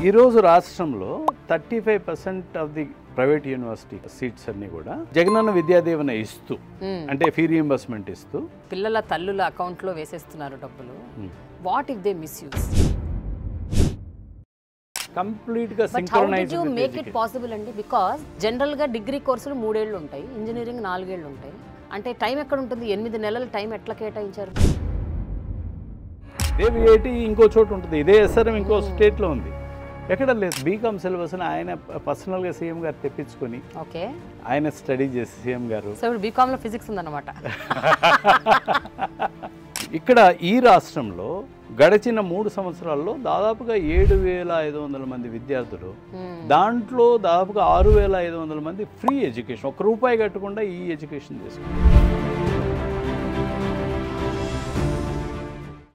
ఈరోజు రాష్ట్రంలో thirty five percent of the private university seats అన్ని కూడా జగనన్న విద్యాదీవెన ఇస్తూ మ్మ్. అంటే ఫీ రియంబర్స్మెంట్ ఇస్తూ పిల్లల తల్లుల అకౌంట్లో వేసేస్తున్నారు డబ్బులు what if they misuse complete గా but how synchronized you make it possible అండి బికాస్ జనరల్ గా డిగ్రీ కోర్సులు మూడేళ్ళు ఉంటాయి ఇంజనీరింగ్ నాలుగేళ్ళు ఉంటాయి అంటే టైం ఎక్కడ ఉంటుంది ఎనిమిది నెలల టైం ఎట్లా కేటాయించారు ఇదే విఐటి ఇంకో చోటు ఉంటుంది ఇదే ఎస్ఆర్ఎం ఇంకో స్టేట్ లో ఉంది ఎక్కడ లేదు బీకామ్ సిలబస్ ఆయన పర్సనల్ గా సీఎం గారు తెప్పించుకొని ఓకే ఆయన స్టడీ చేసి సీఎం గారు సో ఇప్పుడు బీకామ్ లో ఫిజిక్స్ ఉందన్నమాట ఇక్కడ ఈ రాష్ట్రంలో గడిచిన మూడు సంవత్సరాల్లో దాదాపుగా ఏడు వేల ఐదు వందల మంది విద్యార్థులు దాంట్లో దాదాపుగా ఆరు వేల ఐదు వందల మంది ఫ్రీ ఎడ్యుకేషన్ ఒక రూపాయి కట్టకుండా ఈ ఎడ్యుకేషన్ తీసుకున్నారు